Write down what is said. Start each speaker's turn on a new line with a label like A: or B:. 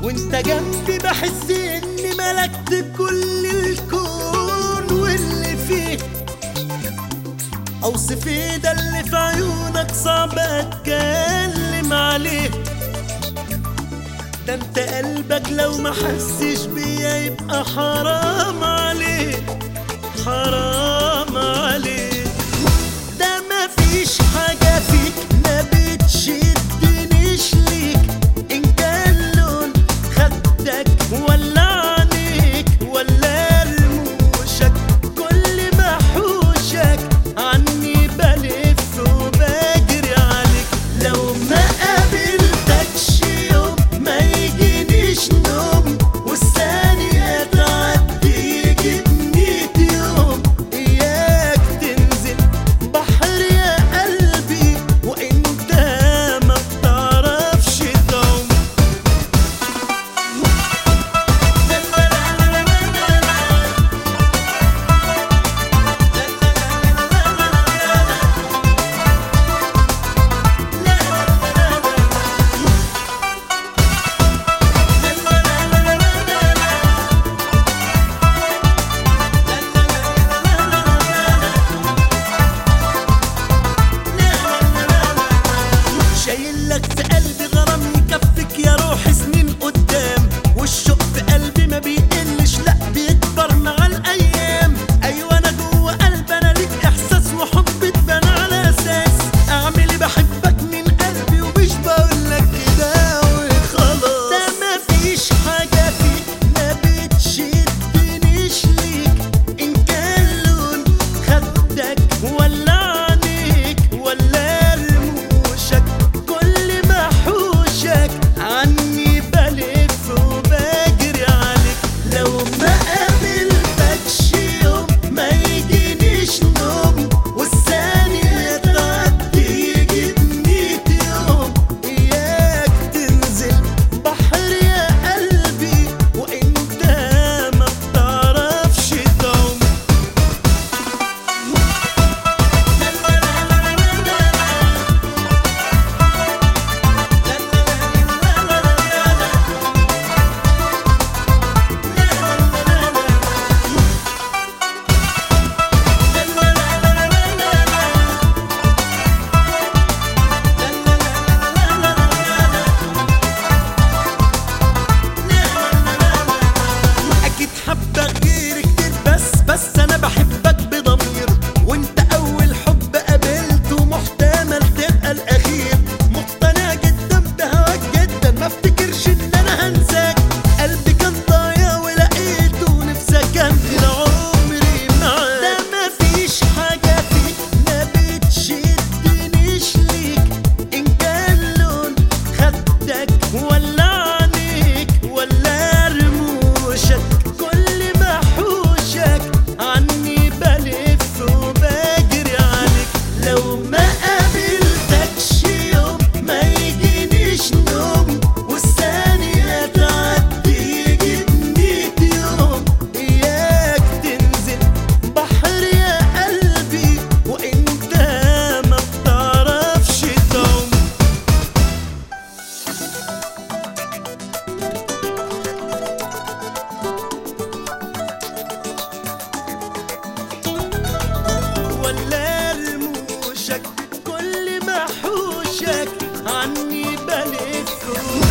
A: وانت جنبي بحس اني ملكت كل الكون واللي فيه اوصف ايه ده اللي في عيونك صعب اتكلم عليه ده انت قلبك لو ما حسش بيا يبقى حرام عليه حرام عليه ده ما فيش حاجة فيك ما بتشدنيش ليك إن كان لون خدك ولا عينيك ولا رموشك كل ما حوشك عني بلف وبجري عليك لو ما قابلتكش يوم ما يجينيش نوم والثانية تعدي يجيبني يوم إياك تنزل بحر يا قلبي وانت ما بتعرفش تعوم شايل لك في قلبي غرام يكفك يا روح سنين قدام والشوق في قلبي ما بيقلش لا بيكبر مع الايام ايوه انا جوه قلبي انا ليك احساس وحب اتبنى على اساس اعمل ايه بحبك من قلبي ومش بقول لك كده وخلاص ده ما فيش حاجه فيك ما بتشدنيش ليك ان كان لون خدك ولا عينيك ولا رموشك كل ما حوشك عني بلف وبجري عليك لو ما قابلتكش يوم ما يجينيش نوم والثانية تعدي يجيبني يوم إياك تنزل بحر يا قلبي وانت ما بتعرفش تعوم اكيد حبة غير كتير بس بس انا بحبك بضمير وانت اول حب قابلته محتمل تبقى الاخير مقتنع جدا بهواك جدا ما افتكرش ان انا هنساك قلبي كان ضايع ولقيته نفسي اكمل عمري معاك ده ما فيش حاجة فيك ما بتشدنيش ليك ان كان لون خدك ولا عينيك ولا رموشك كل ما حوشك عني بلف وبجري عليك لو ما قابلتكش يوم ما يجينيش نوم والثانية تعدي يجيبني يوم إياك تنزل بحر يا قلبي وانت ما بتعرفش تعوم ولا رموشك كل ما حوشك عني بلف